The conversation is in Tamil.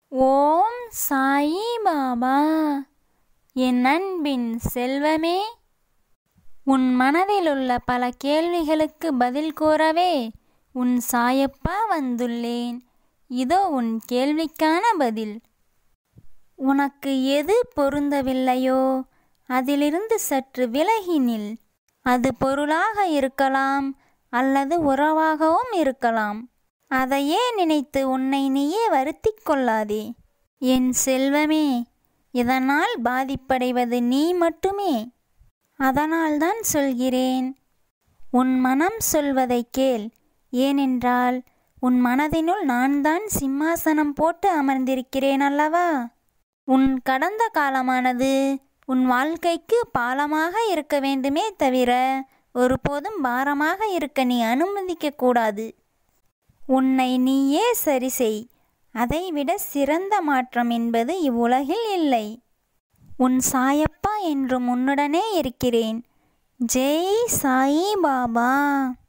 ஓம் சாயி பாபா என் அன்பின் செல்வமே உன் மனதில் உள்ள பல கேள்விகளுக்கு பதில் கூறவே உன் சாயப்பா வந்துள்ளேன் இதோ உன் கேள்விக்கான பதில் உனக்கு எது பொருந்தவில்லையோ அதிலிருந்து சற்று விலகி நில் அது பொருளாக இருக்கலாம் அல்லது உறவாகவும் இருக்கலாம் அதையே நினைத்து உன்னை நீயே வருத்திக் கொள்ளாதே என் செல்வமே இதனால் பாதிப்படைவது நீ மட்டுமே அதனால்தான் சொல்கிறேன் உன் மனம் சொல்வதை கேள் ஏனென்றால் உன் மனதினுள் நான் தான் சிம்மாசனம் போட்டு அமர்ந்திருக்கிறேன் அல்லவா உன் கடந்த காலமானது உன் வாழ்க்கைக்கு பாலமாக இருக்க வேண்டுமே தவிர ஒருபோதும் பாரமாக இருக்க நீ அனுமதிக்க கூடாது உன்னை நீயே சரி செய் அதைவிட சிறந்த மாற்றம் என்பது இவ்வுலகில் இல்லை உன் சாயப்பா என்றும் உன்னுடனே இருக்கிறேன் ஜெய் சாயி பாபா